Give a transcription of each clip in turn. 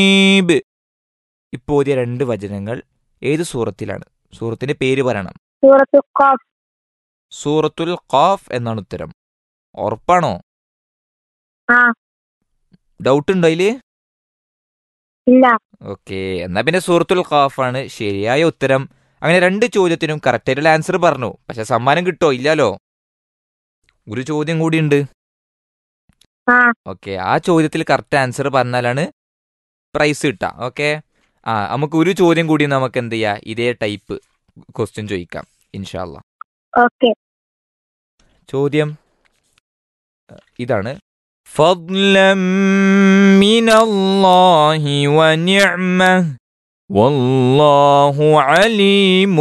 ഈബ് ഇപ്പോൾ ഓതിയ രണ്ട് വചനങ്ങൾ ഏത് സൂറത്തിലാണ് സൂറത്തിന്റെ പേര് പറയണം സൂറത്തു ഖാഫ് സൂറത്തുൽ ഖാഫ് എന്നാണ് ഉത്തരം ഉറപ്പാണോ ആ ഡൗട്ട് ഉണ്ടോ അതില് ഇല്ല ഓക്കെ എന്നാ പിന്നെ സൂറത്തുൽ ഖാഫ് ആണ് ശരിയായ ഉത്തരം അങ്ങനെ രണ്ട് ചോദ്യത്തിനും കറക്റ്റ് ആയിട്ടുള്ള ആൻസർ പറഞ്ഞു പക്ഷെ സമ്മാനം കിട്ടോ ഇല്ലാലോ ഒരു ചോദ്യം കൂടിയുണ്ട് ആ ഓക്കെ ആ ചോദ്യത്തിൽ കറക്റ്റ് ആൻസർ പറഞ്ഞാലാണ് പ്രൈസ് കിട്ടുക ഓക്കെ ആ നമുക്ക് ഒരു ചോദ്യം കൂടി നമുക്ക് എന്ത് ചെയ്യാം ഇതേ ടൈപ്പ് ക്വസ്റ്റ്യൻ ചോദിക്കാം ഇൻഷാല്ല ഓക്കെ ചോദ്യം അഹ് ഇതാണ് فضلا من الله ونعمة والله عليم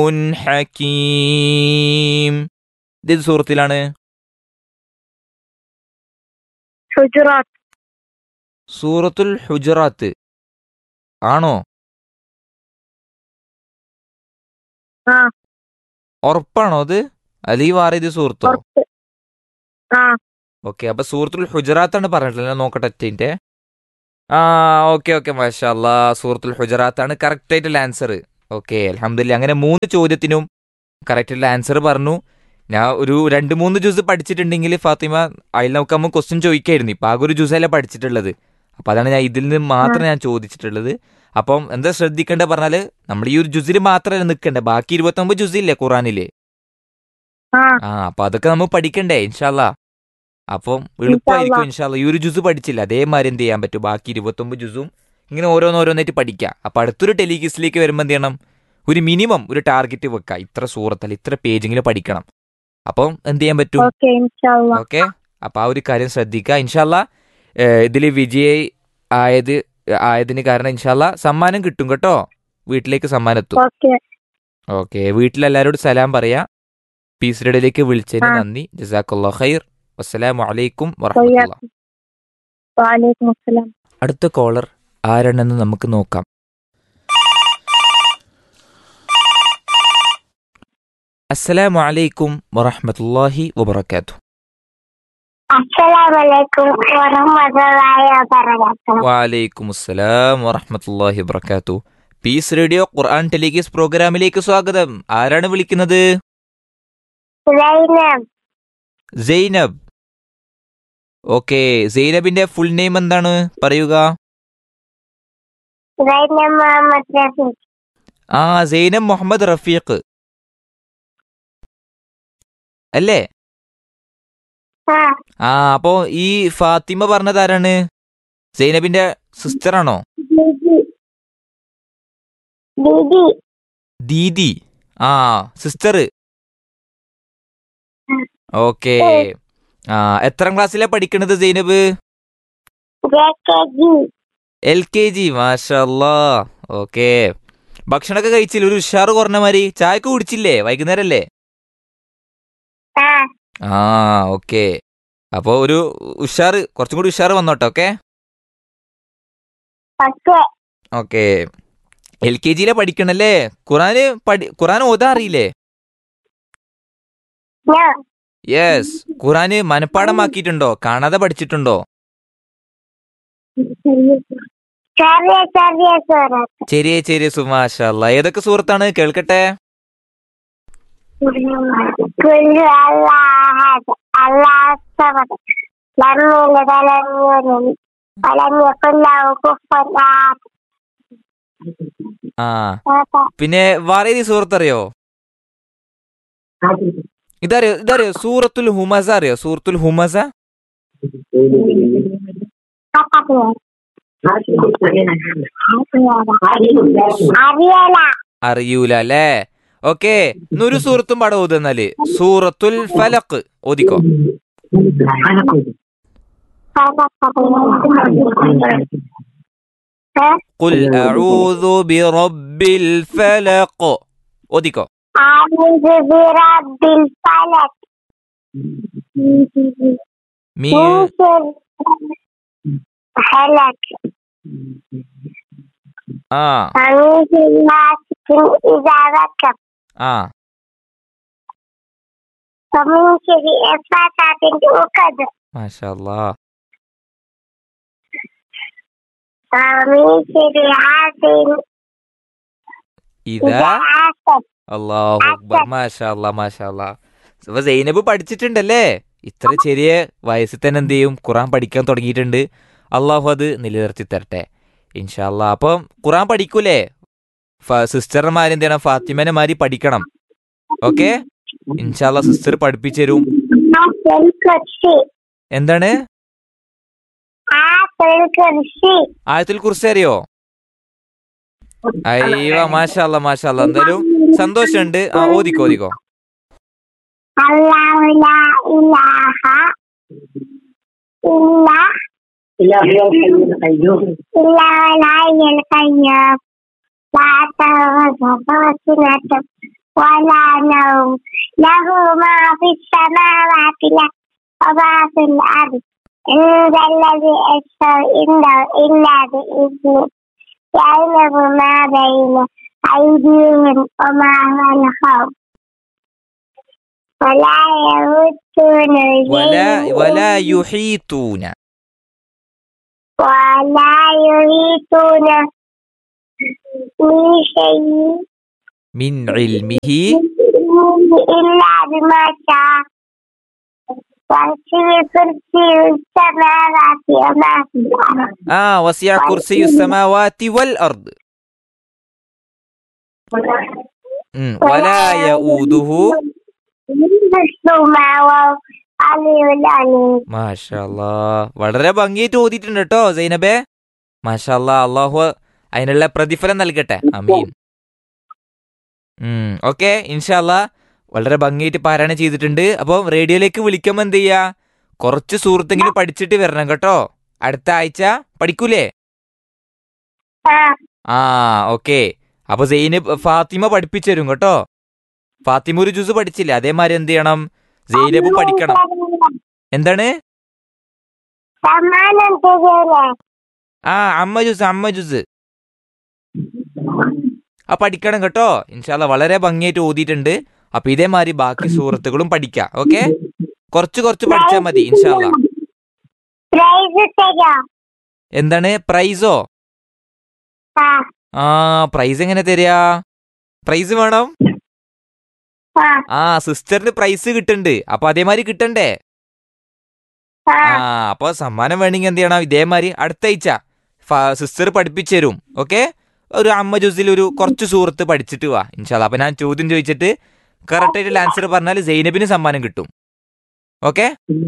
حكيم ഇത് സൂറത്തിലാണ് ഹുജറാത്ത് സൂറത്തുൽ ഹുജറാത്ത് ആണോ ആ ഉറപ്പാണോ അത് അല്ലെങ്കിൽ വേറെ ഇത് സുഹൃത്തോ പുറത്ത് ആ ഓക്കെ അപ്പൊ സൂറത്തുൽ ഹുജറാത്താണ് പറഞ്ഞിട്ടുള്ളത് ഞാൻ നോക്കട്ടെ ഒറ്റ ആ ഓക്കെ ഓക്കെ മാഷാല്ലാ സൂറത്തുൽ ഹുജറാത്താണ് കറക്റ്റ് ആയിട്ടുള്ള ആൻസർ ഓക്കെ അലഹമില്ല അങ്ങനെ മൂന്ന് ചോദ്യത്തിനും കറക്റ്റ് ആയിട്ടുള്ള ആൻസർ പറഞ്ഞു ഞാൻ ഒരു രണ്ട് മൂന്ന് ജ്യൂസ് പഠിച്ചിട്ടുണ്ടെങ്കിൽ ഫാത്തിമ അതിൽ നമുക്ക് നമ്മൾ ക്വസ്റ്റ്യൻ ചോദിക്കായിരുന്നു ഇപ്പൊ ആകെ ഒരു ജ്യൂസല്ല പഠിച്ചിട്ടുള്ളത് അപ്പൊ അതാണ് ഞാൻ ഇതിൽ നിന്ന് മാത്രം ഞാൻ ചോദിച്ചിട്ടുള്ളത് അപ്പം എന്താ ശ്രദ്ധിക്കേണ്ടത് പറഞ്ഞാല് നമ്മൾ ഈ ഒരു ജുസിൽ മാത്രമല്ല നിൽക്കണ്ടേ ബാക്കി ഇരുപത്തൊമ്പത് ജുസില്ലേ ഖുറാനില് ആ ആ അപ്പൊ അതൊക്കെ നമ്മൾ പഠിക്കണ്ടേ ഇൻഷാല്ല അപ്പം എളുപ്പമായിരിക്കും ഇൻഷാല്ല ഈ ഒരു ജുസ് പഠിച്ചില്ല അതേമാതിരി എന്ത് ചെയ്യാൻ പറ്റും ബാക്കി ഇരുപത്തൊമ്പത് ജുസും ഇങ്ങനെ ഓരോന്നോരോന്നായിട്ട് പഠിക്കുക അപ്പൊ അടുത്തൊരു ടെലിഗിസിലേക്ക് വരുമ്പോൾ എന്ത് ചെയ്യണം ഒരു മിനിമം ഒരു ടാർഗറ്റ് വെക്കുക ഇത്ര സൂറത്തല്ല ഇത്ര പേജെങ്കിലും പഠിക്കണം അപ്പം എന്ത് ചെയ്യാൻ പറ്റും ഓക്കെ ഇൻഷാല്ല ഓക്കെ അപ്പൊ ആ ഒരു കാര്യം ശ്രദ്ധിക്കുക ഇൻഷാല്ല ഇതിൽ വിജയ് ആയത് ആയതിന് കാരണം ഇൻഷാല്ല സമ്മാനം കിട്ടും കേട്ടോ വീട്ടിലേക്ക് സമ്മാനം എത്തും ഓക്കെ ഓക്കെ വീട്ടിലെല്ലാവരോടും സലാം പറയാ പീസ് റേഡിയോയിലേക്ക് വിളിച്ചതിന് ആ. നന്ദി ജസാഖുല്ലാ ഖൈർ വസ്സലാമു അലൈക്കും വറഹമത്തുള്ള വാലേക്കും അസ്സലാം അടുത്ത കോളർ ആരാണെന്ന് നമുക്ക് നോക്കാം അസ്സലാമു അലൈക്കും വറഹമത്തുല്ലാഹി വബർക്കാത്തു അസ്സലാമലൈക്കും വറഹ്മത്തുള്ളാഹി വബറകാതുഹു വലൈക്കും അസ്സലാം വറഹമത്തുല്ലാഹി വബർക്കാത്തു പീസ് റേഡിയോ ഖുർആൻ ടെലിഗീസ് പ്രോഗ്രാമിലേക്ക് സ്വാഗതം ആരാണ് വിളിക്കുന്നത് സൈനബ് സൈനബ് ഓക്കെ സൈനബിന്റെ ഫുൾ നെയിം എന്താണ് പറയുക സൈനബ് മുഹമ്മദ് റഫീഖ് ആ സൈനബ് മുഹമ്മദ് റഫീഖ് അല്ലേ ആ ആ അപ്പോ ഈ ഫാത്തിമ പറഞ്ഞത് ആരാണ് സൈനബിന്റെ സിസ്റ്റർ ആണോ ദീദി ദീദി ദീദി ആ സിസ്റ്റർ ഉം. ഓക്കെ ആ എത്രാം ക്ലാസ്സിലാ പഠിക്കണത് Zainab J K G L K G മാഷല്ലാ ഓക്കെ ഭക്ഷണമൊക്കെ കഴിച്ചില്ല ഒരു ഉഷാറ് കുറഞ്ഞ മാതിരി ചായക്ക് കുടിച്ചില്ലേ വൈകുന്നേരം അല്ലേ ആ ആ ഓക്കെ അപ്പോ ഒരു ഉഷാറ് കുറച്ചും കൂടി ഉഷാറ് വന്നോട്ടെ okay okay okay L K ജിയിലെ പഠിക്കണല്ലേ ഖുറാന് പഠി ഖുറാൻ ഓതാ അറിയില്ലേ ഞാൻ യെസ് ഖുറാന് മനഃപ്പാടമാക്കിയിട്ടുണ്ടോ കാണാതെ പഠിച്ചിട്ടുണ്ടോ ചെറിയ ചെറിയ സൂറത്ത് ചെറിയ ചെറിയ സുമാഷല്ല ഏതൊക്കെ സുഹൃത്താണ് കേൾക്കട്ടെ കുല്ലു അല്ലാഹ് അല്ലാഹ് സമദ് ലം യലിദ് വലം യൂലദ് വലം യകുൽ ലഹു കുഫുവൻ അഹദ് ആ പിന്നെ വേറെ ഏത് സുഹൃത്ത് അറിയോ ഇതറിയോ ഇതറിയോ സൂറത്തുൽ ഹുമസ അറിയോ സൂറത്തുൽ ഹുമസ അറിയല അറിയൂല അല്ലേ ഓക്കെ ഇന്നൊരു സൂറത്തും പടം ഓതുന്നാല് സൂറത്തുൽ ഫലഖ് ഓദിക്കോ قل أعوذ برب الفلق ഓദിക്കോ أعوذ برب الفلق മീ من شر هلك ആ ومن شر غاسق إذا وقب ആ ومن شر نفاثات في العقد മാഷാ അല്ലാ من شريعة ഇതാ إذا عاشت അള്ളാഹു അക്ബർ മാഷാ അല്ലാ മാഷാ അല്ലാ അപ്പൊ സൈനബ് പഠിച്ചിട്ടുണ്ടല്ലേ ഇത്ര ചെറിയ വയസ്സിൽ തന്നെ എന്ത് ചെയ്യും ഖുറാൻ പഠിക്കാൻ തുടങ്ങിയിട്ടുണ്ട് അള്ളാഹു അത് നിലനിർത്തി തരട്ടെ ഇൻഷാല്ലാ അപ്പം ഖുറാൻ പഠിക്കൂലേ സിസ്റ്റർമാർ എന്ത് ചെയ്യണം ഫാത്തിമനെ മാരി പഠിക്കണം ഓക്കെ ഇൻഷാല്ല സിസ്റ്റർ പഠിപ്പിച്ചു തരും آية الكرسي എന്താണ് آية الكرسي ആയത്തുൽ കുറിച്ച് അറിയോ അയ്യോ മാഷാല്ല മാഷാല്ല എന്തായാലും സന്തോഷമുണ്ട് ആ ഓദിക്കോ ഓദിക്കോ الله لا إله إلا إلا هو الحي القيوم إلا الحي القيوم لا تأخذه سنة ولا نوم له ما في السماوات وما في الأرض عند الذي يشفع عنده إلا بإذنه يعلم ما بين أيديهم وما خلفهم ولا يموتون വല بشيء വല യുഹീത്തൂന ولا يريدون من شيء മിൻ ഇൽമിഹി إلا بما شاء وسع كرسي السماوات وما في الأرض ആ വസിയ കുർസിയു സമാവാതി വൽ അർദ് ഉം, വലാ യഊദുഹു حفظهما وهو العلي العليم മാഷാല്ലാ വളരെ ഭംഗിയായിട്ട് ഓതിയിട്ടുണ്ട് കേട്ടോ സൈനബേ മാഷാല്ലാ അള്ളാഹു അതിനുള്ള പ്രതിഫലം നൽകട്ടെ അമീൻ ഉം ഓക്കെ ഇൻഷാല്ലാ വളരെ ഭംഗിയായിട്ട് പാരായണം ചെയ്തിട്ടുണ്ട് അപ്പം റേഡിയോയിലേക്ക് വിളിക്കുമ്പോൾ എന്ത് ചെയ്യാ കുറച്ച് സുഹൃത്തെങ്കിലും പഠിച്ചിട്ട് വരണം കേട്ടോ അടുത്ത ആഴ്ച പഠിക്കൂലേ آه. ആ ഓക്കെ അപ്പൊ സൈനബ് ഫാത്തിമ പഠിപ്പിച്ചു തരും കേട്ടോ ഫാത്തിമ ഒരു ജ്യൂസ് പഠിച്ചില്ലേ അതേമാതിരി എന്ത് ചെയ്യണം സൈനബ് പഠിക്കണം എന്താണ് സമ്മാനം തരില്ലേ ആ അമ്മ ജ്യൂസ് അമ്മ ജ്യൂസ് ആ പഠിക്കണം കേട്ടോ ഇൻഷാല്ല വളരെ ഭംഗിയായിട്ട് ഓതിയിട്ടുണ്ട് അപ്പൊ ഇതേമാതിരി ബാക്കി സുഹൃത്തുക്കളും പഠിക്കാം ഓക്കെ കുറച്ച് കുറച്ച് പഠിച്ചാൽ മതി ഇൻഷാല്ല പ്രൈസ് തരോ എന്താണ് പ്രൈസോ ആ ആ പ്രൈസ് എങ്ങനെ തരിക പ്രൈസ് വേണം ആ ആ സിസ്റ്ററിന് പ്രൈസ് കിട്ടുന്നുണ്ട് അപ്പൊ അതേമാതിരി കിട്ടണ്ടേ ആ ആ അപ്പൊ സമ്മാനം വേണമെങ്കിൽ എന്ത് ചെയ്യണം ഇതേമാതിരി അടുത്ത ആഴ്ച സിസ്റ്റർ പഠിപ്പിച്ചു തരും ഓക്കെ ഒരു അമ്മ ജ്യൂസിൽ ഒരു കുറച്ച് സുഹൃത്ത് പഠിച്ചിട്ട് വാ ഇൻഷാല്ല അപ്പൊ ഞാൻ ചോദ്യം ചോദിച്ചിട്ട് കറക്റ്റ് ആയിട്ടുള്ള ആൻസർ പറഞ്ഞാൽ സൈനബിന് സമ്മാനം കിട്ടും ഓക്കെ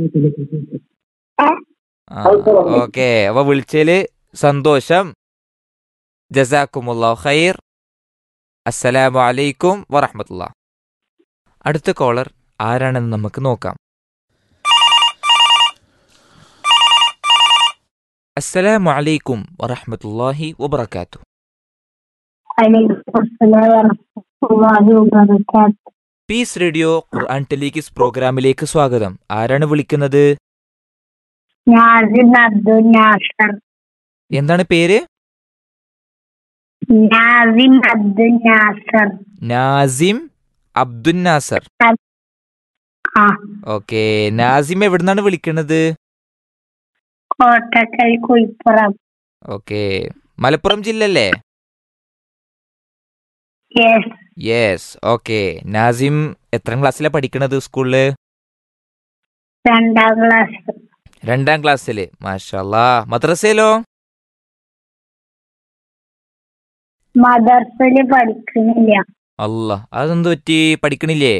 ഓക്കെ അപ്പൊ വിളിച്ചതില് സന്തോഷം ജസാക്കുമുള്ള ഖൈർ അസ്സലാമു അലൈക്കും വറഹമത്തുള്ള അടുത്ത കോളർ ആരാണെന്ന് നമുക്ക് നോക്കാം അസ്സലാമു അലൈക്കും വറഹമത്തുല്ലാഹി വബർക്കാത്തു അലൈക്കും അസ്സലാം വറഹ്മത്തുള്ളാഹി വബറകാത്ത് പീസ് റേഡിയോ ഖുർആൻ ടെലിക്കിസ് പ്രോഗ്രാമിലേക്ക് സ്വാഗതം ആരാണ് വിളിക്കുന്നത് നാസിം അബ്ദുൽ നാസർ എന്താണ് പേര് നാസിം അബ്ദുൽ നാസർ നാസിം അബ്ദുൽ നാസർ ആ ഓക്കെ നാസിം എവിടുന്നാണ് വിളിക്കുന്നത് കോട്ടക്കൽ കുയിപ്പുറം ഓക്കെ മലപ്പുറം ജില്ലല്ലേ യെസ് യെസ് ഓക്കെ നാസിം എത്രാം ക്ലാസ്സിലാണ് പഠിക്കണത് സ്കൂളില് രണ്ടാം ക്ലാസ് രണ്ടാം ക്ലാസ്സില് മാഷല്ലാ മദ്രസയിലോ മദർസില് പഠിക്കുന്നില്ല അല്ല അതെന്ത് പറ്റി പഠിക്കണില്ലേ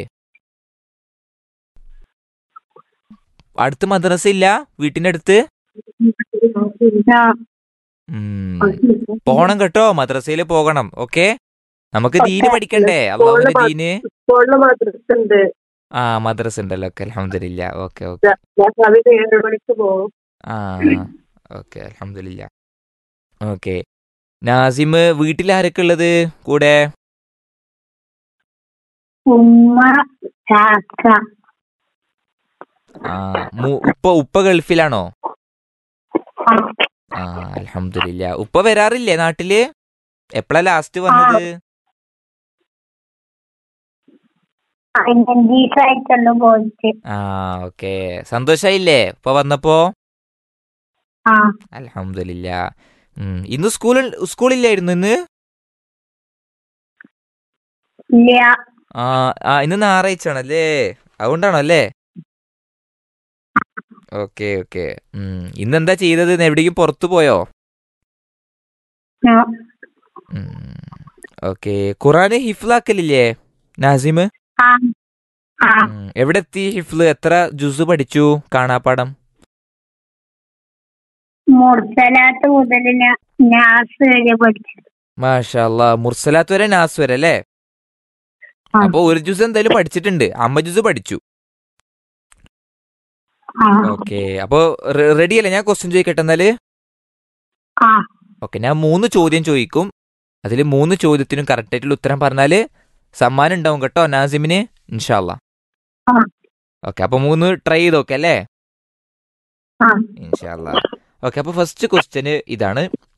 അടുത്ത് മദ്രസ ഇല്ല വീട്ടിന്റെ അടുത്ത് ആ, ഉം. പോണം കേട്ടോ മദ്രസയിൽ പോകണം ഓക്കെ നമുക്ക് ദീന് പഠിക്കണ്ടേ അള്ളാഹുവിന്റെ ദീന് സ്കൂളിൽ മദ്രസ ഉണ്ട് ആ മദ്രസ ഉണ്ടല്ലോ ഓക്കെ അലഹമില്ല ഓക്കെ ഓക്കെ ഞാൻ കവിത ഏഴ് മണിക്ക് പോകും ആ ഓക്കെ അലഹമില്ല ഓക്കെ നാസിം വീട്ടിൽ ആരൊക്കെ ഉള്ളത് കൂടെ ഉമ്മ ചാക്ക ആ മു- ഉപ്പ ഉപ്പ ഗൾഫിലാണോ ആ, ആ അലഹമില്ല ഉപ്പ വരാറില്ലേ നാട്ടില് എപ്പോഴാ ലാസ്റ്റ് വന്നത് പതിനഞ്ച് ദിവസമായിട്ടുള്ളു പോയിട്ട് ആ ഓക്കെ സന്തോഷായില്ലേ ഉപ്പ വന്നപ്പോ ആ അലഹമില്ല ഉം. ഇന്ന് സ്കൂളിൽ സ്കൂളില്ലായിരുന്നു ഇന്ന് ഇല്ല ആ ആ ഇന്ന് ഞായറാഴ്ച ആണല്ലേ അതുകൊണ്ടാണോ അല്ലേ ഓക്കെ ഓക്കെ ഇന്ന് എന്താ ചെയ്തത് ഇന്ന് എവിടേക്കും പുറത്തു പോയോ ആ, ഓക്കെ ഖുറാന് ഹിഫ്ലാക്കലില്ലേ നാസിം ആ ആ ഉം. എവിടെ എത്തി ഹിഫ്ല് എത്ര ജുസ് പഠിച്ചു കാണാപ്പാടം മുർസലാത്ത് മുതൽ ഞാൻ നാസ് വരെ പഠിച്ചു മാഷാ അല്ലാ മുർസലാത്ത് വരെ നാസ് വരെ അല്ലേ ആ. അപ്പൊ ഒരു ജ്യൂസ് എന്തായാലും പഠിച്ചിട്ടുണ്ട് അമ്മ ജ്യൂസ് പഠിച്ചു ആ ഓക്കെ അപ്പൊ റെഡി അല്ലേ ഞാൻ ക്വസ്റ്റ്യൻ ചോദിക്കട്ടെ എന്നാല് ആ ഓക്കെ ഞാൻ മൂന്ന് ചോദ്യം ചോദിക്കും അതിൽ മൂന്ന് ചോദ്യത്തിനും കറക്റ്റ് ആയിട്ടുള്ള ഉത്തരം പറഞ്ഞാല് സമ്മാനം ഉണ്ടാവും കേട്ടോ നാസിമിന് ഇൻഷാല്ല ആ. ഓക്കെ അപ്പൊ മൂന്ന് ട്രൈ ചെയ്ത് നോക്കെ അല്ലേ ആ ഇൻഷാല്ല ഓക്കെ അപ്പൊ ഫസ്റ്റ് ക്വസ്റ്റ്യന് ഇതാണ്